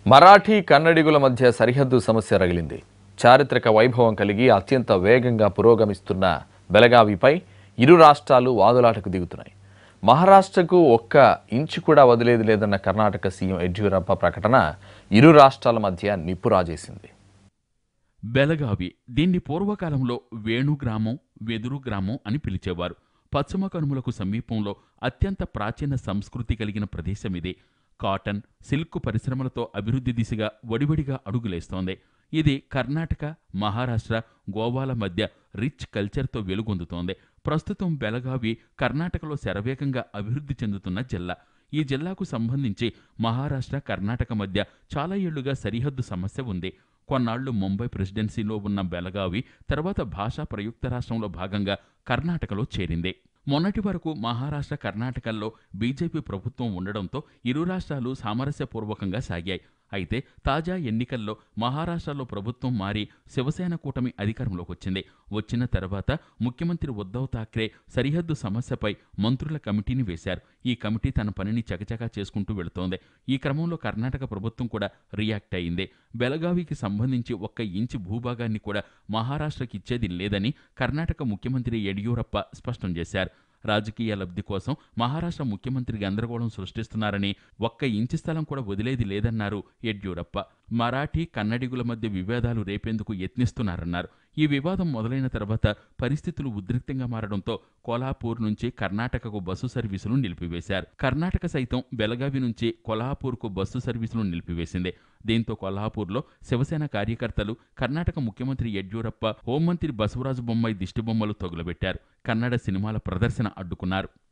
మరాఠీ కన్నడిగుల మధ్య సరిహద్దు సమస్య రగిలింది చారిత్రక వైభవం కలిగి అత్యంత వేగంగా పురోగమిస్తున్న బెలగావిపై ఇరు రాష్ట్రాలు వాదులాటకు దిగుతున్నాయి మహారాష్ట్రకు ఒక్క ఇంచు కూడా వదిలేది లేదన్న కర్ణాటక సీఎం యడ్యూరప్ప ప్రకటన ఇరు రాష్ట్రాల మధ్య నిప్పు రాజేసింది బెలగావి దీన్ని పూర్వకాలంలో వేణు గ్రామం వెదురు గ్రామం అని పిలిచేవారు పశ్చిమ కనుమలకు సమీపంలో అత్యంత ప్రాచీన సంస్కృతి కలిగిన ప్రదేశం ఇది కాటన్ సిల్క్ పరిశ్రమలతో అభివృద్ధి దిశగా వడివడిగా అడుగులేస్తోంది ఇది కర్ణాటక మహారాష్ట్ర గోవాల మధ్య రిచ్ కల్చర్తో వెలుగొందుతోంది ప్రస్తుతం బెలగావి కర్ణాటకలో శరవేగంగా అభివృద్ధి చెందుతున్న జిల్లా ఈ జిల్లాకు సంబంధించి మహారాష్ట్ర కర్ణాటక మధ్య చాలా ఏళ్లుగా సరిహద్దు సమస్య ఉంది కొన్నాళ్లు ముంబై ప్రెసిడెన్సీలో ఉన్న బెలగావి తర్వాత భాషా ప్రయుక్త రాష్ట్రంలో భాగంగా కర్ణాటకలో చేరింది మొన్నటి వరకు మహారాష్ట్ర కర్ణాటకల్లో బీజేపీ ప్రభుత్వం ఉండడంతో ఇరు రాష్ట్రాలు సామరస్యపూర్వకంగా సాగాయి అయితే తాజా ఎన్నికల్లో మహారాష్ట్రలో ప్రభుత్వం మారి శివసేన కూటమి అధికారంలోకి వచ్చింది వచ్చిన తర్వాత ముఖ్యమంత్రి ఉద్ధవ్ ఠాక్రే సరిహద్దు సమస్యపై మంత్రుల కమిటీని వేశారు ఈ కమిటీ తన పనిని చకచకా చేసుకుంటూ వెళుతోంది ఈ క్రమంలో కర్ణాటక ప్రభుత్వం కూడా రియాక్ట్ అయింది బెలగావికి సంబంధించి ఒక్క ఇంచు భూభాగాన్ని కూడా మహారాష్ట్రకి ఇచ్చేది లేదని కర్ణాటక ముఖ్యమంత్రి యడియూరప్ప స్పష్టం చేశారు రాజకీయ లబ్ధి కోసం మహారాష్ట్ర ముఖ్యమంత్రి గందరగోళం సృష్టిస్తున్నారని ఒక్క ఇంచి స్థలం కూడా వదిలేది లేదన్నారు యడ్యూరప్ప మరాఠీ కన్నడిగుల మధ్య విభేదాలు రేపేందుకు యత్నిస్తున్నారన్నారు ఈ వివాదం మొదలైన తర్వాత పరిస్థితులు ఉద్రిక్తంగా మారడంతో కోల్హాపూర్ నుంచి కర్ణాటకకు బస్సు సర్వీసులు నిలిపివేశారు కర్ణాటక సైతం బెలగావి నుంచి కొల్హాపూర్కు బస్సు సర్వీసులు నిలిపివేసింది దీంతో కొల్హాపూర్లో శివసేన కార్యకర్తలు కర్ణాటక ముఖ్యమంత్రి యడ్యూరప్ప హోంమంత్రి బసవరాజు బొమ్మాయి దిష్టిబొమ్మలు తగులబెట్టారు కన్నడ సినిమాల ప్రదర్శన అడ్డుకున్నారు